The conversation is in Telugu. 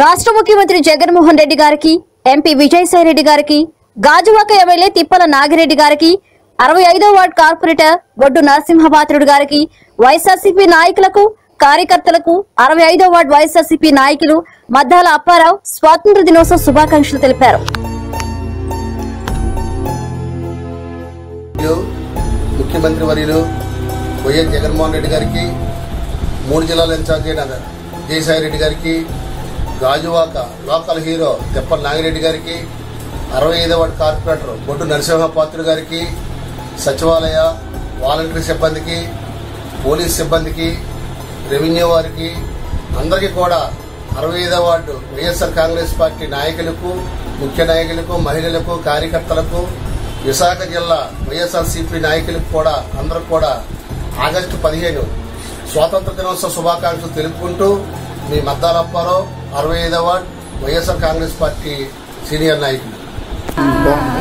రాష్ట్ర ముఖ్యమంత్రి జగన్మోహన్ రెడ్డి గారికి ఎంపీ విజయసాయి రెడ్డి గారికి గాజువాక ఎమ్మెల్యే తిప్పల నాగిరెడ్డి గారికి అరవై ఐదో వార్డు కార్పొరేటర్ బొడ్డు నరసింహపాత్రుడు గారికి వైఎస్ఆర్సీపీ నాయకులకు కార్యకర్తలకు అరవై ఐదో వార్డు వైఎస్ఆర్సీపీ నాయకులు మద్దాల అప్పారావు స్వాతంత్ర దినోత్సవ శుభాకాంక్షలు తెలిపారు మరియు ముఖ్యమంత్రి వర్యులు వైఎస్ జగన్మోహన్ రెడ్డి గారికి మూడు జిల్లాల ఇన్ఛార్జ్ అయిన విజయసాయి రెడ్డి గారికి గాజువాక లోకల్ హీరో తెప్పల నాగిరెడ్డి గారికి అరవై ఐదవ వార్డు కార్పొరేటర్ బొడ్డు నరసింహపాత్రుడు గారికి సచివాలయ వాలంటరీ సిబ్బందికి పోలీస్ సిబ్బందికి రెవెన్యూ వారికి అందరికీ కూడా అరవై ఐదవ వార్డు వైఎస్ఆర్ కాంగ్రెస్ పార్టీ నాయకులకు ముఖ్య నాయకులకు మహిళలకు కార్యకర్తలకు విశాఖ జిల్లా వైఎస్ఆర్సీపీ నాయకులకు కూడా అందరూ కూడా ఆగస్టు పదిహేను స్వాతంత్ర దినోత్సవ శుభాకాంక్షలు తెలుపుకుంటూ మీ మద్దాలప్పారావు అరవై ఐదవ ward YSR Congress party senior నాయకులు